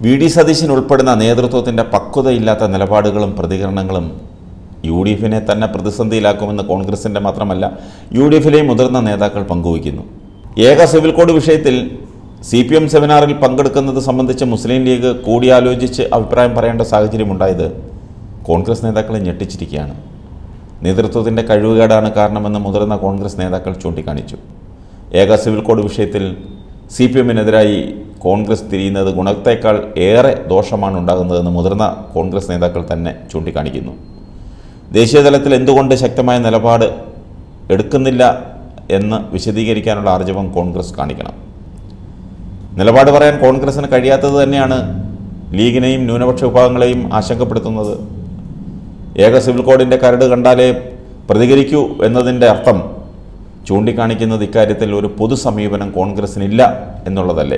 V D Satheesan ഉൾപ്പെടുന്ന നേതൃത്വത്തിൻ്റെ പക്വതയില്ലാത്ത നിലപാടുകളും പ്രതികരണങ്ങളും യു ഡി എഫിനെ തന്നെ പ്രതിസന്ധിയിലാക്കുമെന്ന് കോൺഗ്രസിൻ്റെ മാത്രമല്ല യു ഡി എഫിലെയും മുതിർന്ന നേതാക്കൾ പങ്കുവയ്ക്കുന്നു ഏക സിവിൽ കോഡ് വിഷയത്തിൽ സി പി എം സെമിനാറിൽ പങ്കെടുക്കുന്നത് സംബന്ധിച്ച് മുസ്ലിം ലീഗ് കൂടിയാലോചിച്ച് അഭിപ്രായം പറയേണ്ട സാഹചര്യമുണ്ടായത് കോൺഗ്രസ് നേതാക്കളെ ഞെട്ടിച്ചിരിക്കുകയാണ് നേതൃത്വത്തിൻ്റെ കഴിവുകേടാണ് കാരണമെന്ന് മുതിർന്ന കോൺഗ്രസ് നേതാക്കൾ ചൂണ്ടിക്കാണിച്ചു ഏക സിവിൽ കോഡ് വിഷയത്തിൽ സി പി എമ്മിനെതിരായി കോൺഗ്രസ് തിരിയുന്നത് ഗുണത്തേക്കാൾ ഏറെ ദോഷമാണ് ഉണ്ടാകുന്നതെന്ന് മുതിർന്ന കോൺഗ്രസ് നേതാക്കൾ തന്നെ ചൂണ്ടിക്കാണിക്കുന്നു ദേശീയതലത്തിൽ എന്തുകൊണ്ട് ശക്തമായ നിലപാട് എടുക്കുന്നില്ല എന്ന് വിശദീകരിക്കാനുള്ള ആർജവം കോൺഗ്രസ് കാണിക്കണം നിലപാട് പറയാൻ കോൺഗ്രസിന് കഴിയാത്തത് തന്നെയാണ് ലീഗിനെയും ന്യൂനപക്ഷ വിഭാഗങ്ങളെയും ആശങ്കപ്പെടുത്തുന്നത് ഏക സിവിൽ കോഡിൻ്റെ കരട് കണ്ടാലേ പ്രതികരിക്കൂ എന്നതിൻ്റെ അർത്ഥം ചൂണ്ടിക്കാണിക്കുന്നത് ഇക്കാര്യത്തിൽ ഒരു പൊതു സമീപനം കോൺഗ്രസിനില്ല എന്നുള്ളതല്ലേ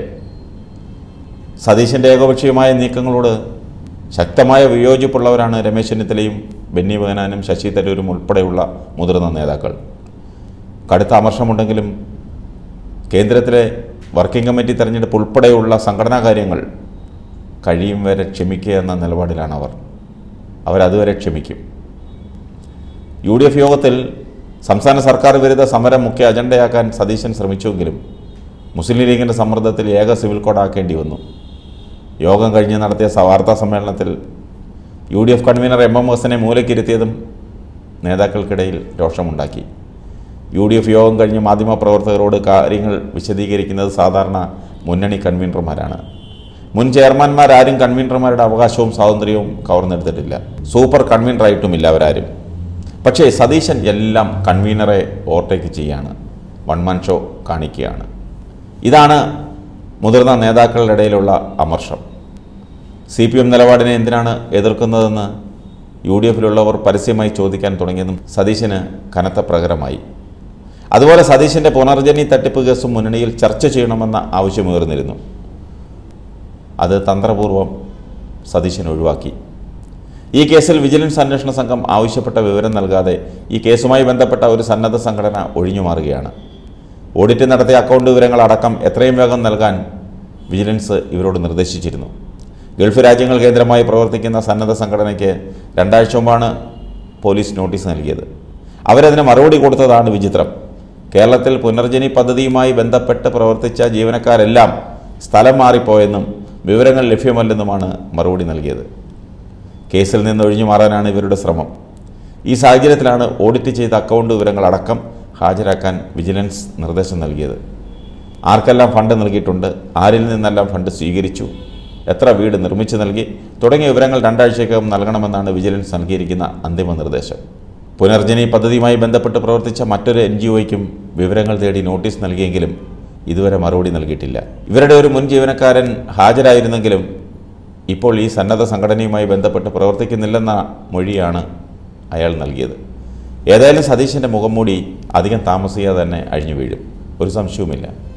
സതീശൻ്റെ ഏകപക്ഷീയമായ നീക്കങ്ങളോട് ശക്തമായ വിയോജിപ്പുള്ളവരാണ് രമേശ് ചെന്നിത്തലയും ബെന്നി ബഹനാനും ശശി തരൂരും ഉൾപ്പെടെയുള്ള മുതിർന്ന നേതാക്കൾ കടുത്ത അമർഷമുണ്ടെങ്കിലും കേന്ദ്രത്തിലെ വർക്കിംഗ് കമ്മിറ്റി തെരഞ്ഞെടുപ്പ് ഉൾപ്പെടെയുള്ള സംഘടനാ കാര്യങ്ങൾ കഴിയും വരെ ക്ഷമിക്കുക എന്ന നിലപാടിലാണ് അവർ അവരതുവരെ ക്ഷമിക്കും യു ഡി എഫ് യോഗത്തിൽ സംസ്ഥാന സർക്കാർ വിരുദ്ധ സമരം മുഖ്യ അജണ്ടയാക്കാൻ സതീശൻ ശ്രമിച്ചുവെങ്കിലും മുസ്ലിം ലീഗിൻ്റെ സമ്മർദ്ദത്തിൽ ഏക സിവിൽ കോഡാക്കേണ്ടി വന്നു യോഗം കഴിഞ്ഞ് നടത്തിയ സ- വാർത്താ സമ്മേളനത്തിൽ U D F convener M M ഹസനെ മൂലക്കിരുത്തിയതും നേതാക്കൾക്കിടയിൽ രോഷമുണ്ടാക്കി യു ഡി എഫ് യോഗം കഴിഞ്ഞ് മാധ്യമപ്രവർത്തകരോട് കാര്യങ്ങൾ വിശദീകരിക്കുന്നത് സാധാരണ മുന്നണി കൺവീനർമാരാണ് മുൻ ചെയർമാൻമാരാരും കൺവീനർമാരുടെ അവകാശവും സ്വാതന്ത്ര്യവും കവർന്നെടുത്തിട്ടില്ല സൂപ്പർ കൺവീനറായിട്ടുമില്ല അവരാരും പക്ഷേ സതീശൻ എല്ലാം കൺവീനറെ ഓവർടേക്ക് ചെയ്യാണ് വൺമാൻ ഷോ കാണിക്കുകയാണ് ഇതാണ് മുതിർന്ന നേതാക്കളുടെ ഇടയിലുള്ള അമർഷം സി പി എം നിലപാടിനെ എന്തിനാണ് എതിർക്കുന്നതെന്ന് യു ഡി എഫിലുള്ളവർ പരസ്യമായി ചോദിക്കാൻ തുടങ്ങിയതും സതീശന് കനത്ത പ്രകരമായി അതുപോലെ സതീശൻ്റെ പുനർജനി തട്ടിപ്പ് കേസും മുന്നണിയിൽ ചർച്ച ചെയ്യണമെന്ന ആവശ്യമുയർന്നിരുന്നു അത് തന്ത്രപൂർവം സതീശൻ ഒഴിവാക്കി ഈ കേസിൽ വിജിലൻസ് അന്വേഷണ സംഘം ആവശ്യപ്പെട്ട വിവരം നൽകാതെ ഈ കേസുമായി ബന്ധപ്പെട്ട ഒരു സന്നദ്ധ സംഘടന ഒഴിഞ്ഞു മാറുകയാണ് ഓഡിറ്റ് നടത്തിയ അക്കൗണ്ട് വിവരങ്ങൾ അടക്കം എത്രയും വേഗം നൽകാൻ വിജിലൻസ് ഇവരോട് നിർദ്ദേശിച്ചിരുന്നു ഗൾഫ് രാജ്യങ്ങൾ കേന്ദ്രമായി പ്രവർത്തിക്കുന്ന സന്നദ്ധ സംഘടനയ്ക്ക് രണ്ടാഴ്ച മുമ്പാണ് പോലീസ് നോട്ടീസ് നൽകിയത് അവരതിന് മറുപടി കൊടുത്തതാണ് വിചിത്രം കേരളത്തിൽ പുനർജനി പദ്ധതിയുമായി ബന്ധപ്പെട്ട് പ്രവർത്തിച്ച ജീവനക്കാരെല്ലാം സ്ഥലം മാറിപ്പോയെന്നും വിവരങ്ങൾ ലഭ്യമല്ലെന്നുമാണ് മറുപടി നൽകിയത് കേസിൽ നിന്ന് ഒഴിഞ്ഞു മാറാനാണ് ഇവരുടെ ശ്രമം ഈ സാഹചര്യത്തിലാണ് ഓഡിറ്റ് ചെയ്ത അക്കൗണ്ട് വിവരങ്ങളടക്കം ഹാജരാക്കാൻ വിജിലൻസ് നിർദ്ദേശം നൽകിയത് ആർക്കെല്ലാം ഫണ്ട് നൽകിയിട്ടുണ്ട് ആരിൽ നിന്നെല്ലാം ഫണ്ട് സ്വീകരിച്ചു എത്ര വീട് നിർമ്മിച്ചു നൽകി തുടങ്ങിയ വിവരങ്ങൾ രണ്ടാഴ്ചക്കകം നൽകണമെന്നാണ് വിജിലൻസ് നൽകിയിരിക്കുന്ന അന്തിമ നിർദ്ദേശം പുനർജനി പദ്ധതിയുമായി ബന്ധപ്പെട്ട് പ്രവർത്തിച്ച മറ്റൊരു എൻ ജി ഒയ്ക്കും വിവരങ്ങൾ തേടി നോട്ടീസ് നൽകിയെങ്കിലും ഇതുവരെ മറുപടി നൽകിയിട്ടില്ല ഇവരുടെ ഒരു മുൻ ജീവനക്കാരൻ ഹാജരായിരുന്നെങ്കിലും ഇപ്പോൾ ഈ സന്നദ്ധ സംഘടനയുമായി ബന്ധപ്പെട്ട് പ്രവർത്തിക്കുന്നില്ലെന്ന മൊഴിയാണ് അയാൾ നൽകിയത് ഏതായാലും സതീശൻ്റെ മുഖംമൂടി അധികം താമസിയാതെ തന്നെ അഴിഞ്ഞു വീഴും ഒരു സംശയവുമില്ല